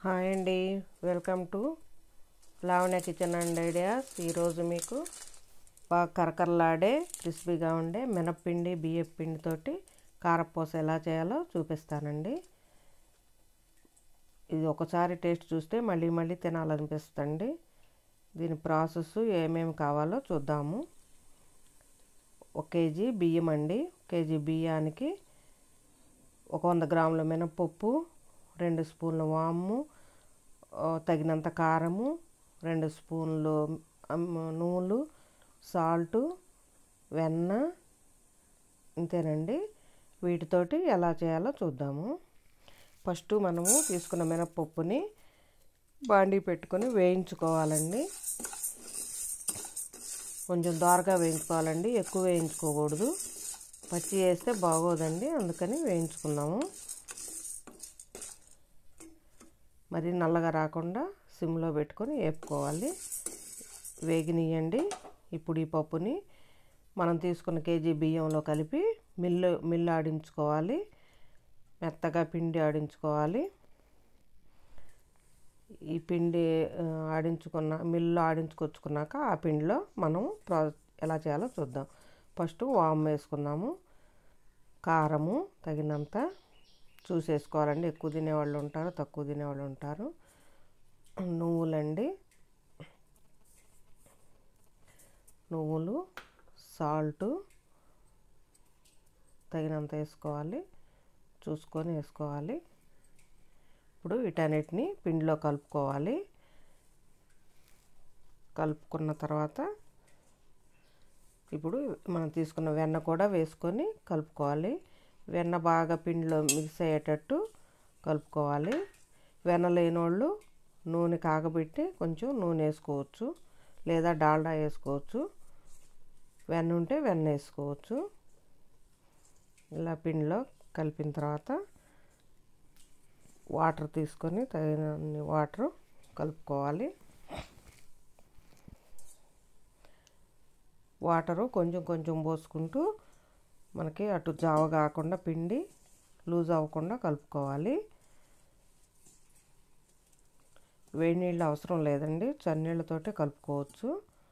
hi అండి welcome to Lavanya kitchen and ideas ఈరోజు మీకు బాగా కరకరలాడే క్రిస్పీగా ఉండే మినప్పిండి బియ్యం పిండితోటి కారపూస ఎలా చేయాలో చూపిస్తానండి ఇది ఒకసారి టేస్ట్ చూస్తే మళ్ళీ మళ్ళీ తినాలనిపిస్తుంది దీని ప్రాసెస్ ఏమేమి కావాలో చూద్దాము ఒక కేజీ బియ్యం అండి కేజీ బియ్యానికి ఒక వంద గ్రాముల మినపప్పు రెండు స్పూన్ల వాము తగినంత కారము రెండు స్పూన్లు నూనెలు సాల్టు వెన్న ఇంతేనండి వీటితోటి ఎలా చేయాలో చూద్దాము ఫస్ట్ మనము తీసుకున్న మినపప్పుని బాండీ పెట్టుకొని వేయించుకోవాలండి కొంచెం దోరగా వేయించుకోవాలండి ఎక్కువ వేయించుకోకూడదు పచ్చి వేస్తే బాగోదండి అందుకని వేయించుకున్నాము మరి నల్లగా రాకుండా సిమ్లో పెట్టుకొని వేపుకోవాలి వేగినియండి ఇప్పుడు ఈ పప్పుని మనం తీసుకున్న కేజీ బియ్యంలో కలిపి మిల్లు మిల్లు ఆడించుకోవాలి మెత్తగా పిండి ఆడించుకోవాలి ఈ పిండి ఆడించుకున్న మిల్లు ఆడించుకొచ్చుకున్నాక ఆ పిండిలో మనం ప్రా ఎలా చేయాలో చూద్దాం ఫస్ట్ వామ్ వేసుకున్నాము కారము తగినంత చూసేసుకోవాలండి ఎక్కువ తినేవాళ్ళు ఉంటారు తక్కువ తినేవాళ్ళు ఉంటారు నువ్వులండి నువ్వులు సాల్టు తగినంత వేసుకోవాలి చూసుకొని వేసుకోవాలి ఇప్పుడు వీటన్నిటిని పిండిలో కలుపుకోవాలి కలుపుకున్న తర్వాత ఇప్పుడు మనం తీసుకున్న వెన్న కూడా వేసుకొని కలుపుకోవాలి వెన్న బాగా పిండిలో మిక్స్ అయ్యేటట్టు కలుపుకోవాలి వెన్న లేని వాళ్ళు నూనె కాగబెట్టి కొంచెం నూనె వేసుకోవచ్చు లేదా డాల్డా వేసుకోవచ్చు వెన్న ఉంటే వెన్న వేసుకోవచ్చు ఇలా పిండిలో కలిపిన తర్వాత వాటర్ తీసుకొని తగినన్ని వాటర్ కలుపుకోవాలి వాటరు కొంచెం కొంచెం పోసుకుంటూ మనకి అటు జావ కాకుండా పిండి లూజ్ అవ్వకుండా కలుపుకోవాలి వేడి నీళ్ళు అవసరం లేదండి చన్నీళ్ళతోటే కలుపుకోవచ్చు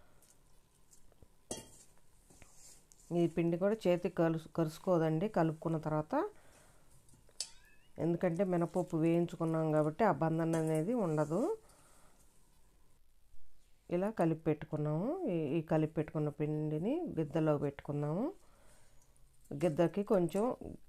ఈ పిండి కూడా చేతికి కలుసు కలుసుకోదండి కలుపుకున్న తర్వాత ఎందుకంటే మినపప్పు వేయించుకున్నాం కాబట్టి ఆ బంధన అనేది ఉండదు ఇలా కలిపి పెట్టుకున్నాము ఈ కలిపి పెట్టుకున్న పిండిని గిద్దలో పెట్టుకున్నాము గిద్దకి కొంచెం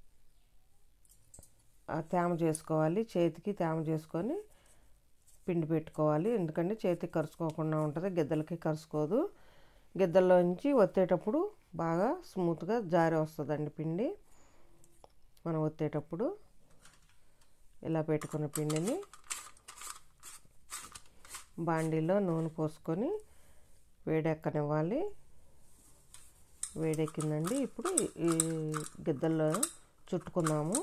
తేమ చేసుకోవాలి చేతికి తేమ చేసుకొని పిండి పెట్టుకోవాలి ఎందుకంటే చేతికి కరుచుకోకుండా ఉంటుంది గిద్దలకి కరుచుకోదు గిద్దల్లోంచి ఒత్తేటప్పుడు బాగా స్మూత్గా జారి వస్తుందండి పిండి మనం ఒత్తేటప్పుడు ఇలా పెట్టుకున్న పిండిని బాండీలో నూనె పోసుకొని వేడెక్కనివ్వాలి వేడెక్కిందండి ఇప్పుడు ఈ గిద్దల్లో చుట్టుకుందాము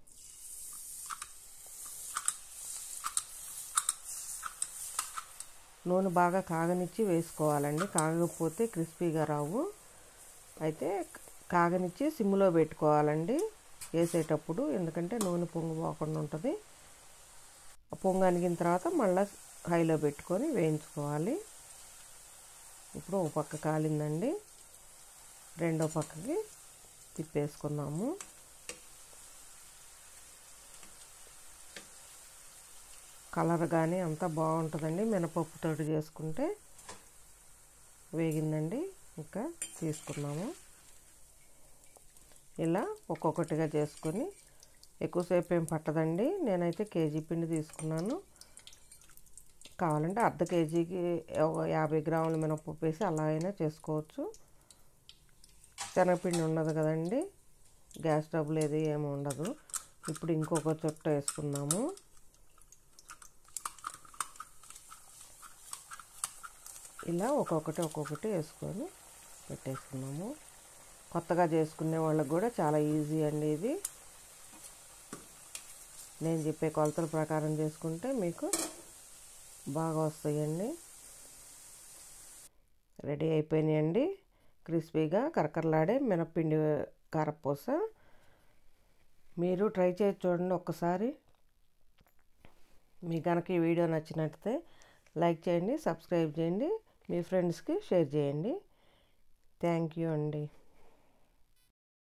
నూనె బాగా కాగనిచ్చి వేసుకోవాలండి కాగకపోతే క్రిస్పీగా రావు అయితే కాగనిచ్చి సిమ్లో పెట్టుకోవాలండి వేసేటప్పుడు ఎందుకంటే నూనె పొంగు పోకుండా ఉంటుంది పొంగు అనిగిన తర్వాత మళ్ళీ హైలో పెట్టుకొని వేయించుకోవాలి ఇప్పుడు ఒక పక్క కాలిందండి రెండో పక్కకి తిప్పేసుకుందాము కలర్ కానీ అంతా బాగుంటుందండి మినపప్పుతో చేసుకుంటే వేగిందండి ఇంకా తీసుకున్నాము ఇలా ఒక్కొక్కటిగా చేసుకొని ఎక్కువసేపు ఏం పట్టదండి నేనైతే కేజీ పిండి తీసుకున్నాను కావాలంటే అర్ధ కేజీకి యాభై గ్రాముల మినపప్పు వేసి అలా అయినా చేసుకోవచ్చు శనగపిండి ఉండదు కదండి గ్యాస్ డబ్బులు ఏది ఏమి ఉండదు ఇప్పుడు ఇంకొక చుట్ట వేసుకుందాము ఇలా ఒక్కొక్కటి ఒక్కొక్కటి వేసుకొని పెట్టేసుకున్నాము కొత్తగా చేసుకునే వాళ్ళకి కూడా చాలా ఈజీ అండి ఇది నేను చెప్పే కొలతల ప్రకారం చేసుకుంటే మీకు బాగా వస్తాయండి రెడీ అయిపోయినాయండి క్రిస్పీగా కరకరలాడే మినప్పిండి కారపూస మీరు ట్రై చేసి చూడండి ఒక్కసారి మీకు కనుక ఈ వీడియో నచ్చినట్లయితే లైక్ చేయండి సబ్స్క్రైబ్ చేయండి మీ ఫ్రెండ్స్కి షేర్ చేయండి థ్యాంక్ యూ అండి